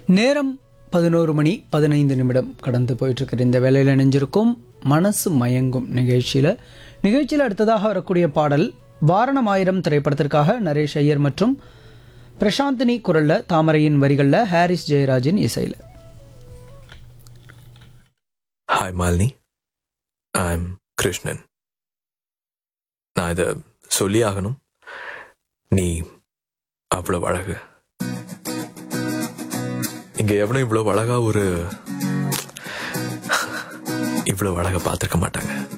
நேரம் பதினோரு மணி பதினைந்து நிமிடம் கடந்து போயிட்டு இருக்கிற இந்த வேலையில் இணைஞ்சிருக்கும் மனசு மயங்கும் நிகழ்ச்சியில் நிகழ்ச்சியில் அடுத்ததாக வரக்கூடிய பாடல் வாரணம் ஆயிரம் திரைப்படத்திற்காக நரேஷ் ஐயர் மற்றும் பிரசாந்தினி குரல்ல தாமரையின் வரிகளில் ஹாரிஸ் ஜெயராஜின் இசையில் ஹாய் மாலினி ஐம் கிருஷ்ணன் நான் இதை சொல்லி ஆகணும் நீ அவ்வளவு அழகு இங்க எவனும் இவ்வளவு அழகா ஒரு இவ்வளவு அழகா பார்த்திருக்க மாட்டாங்க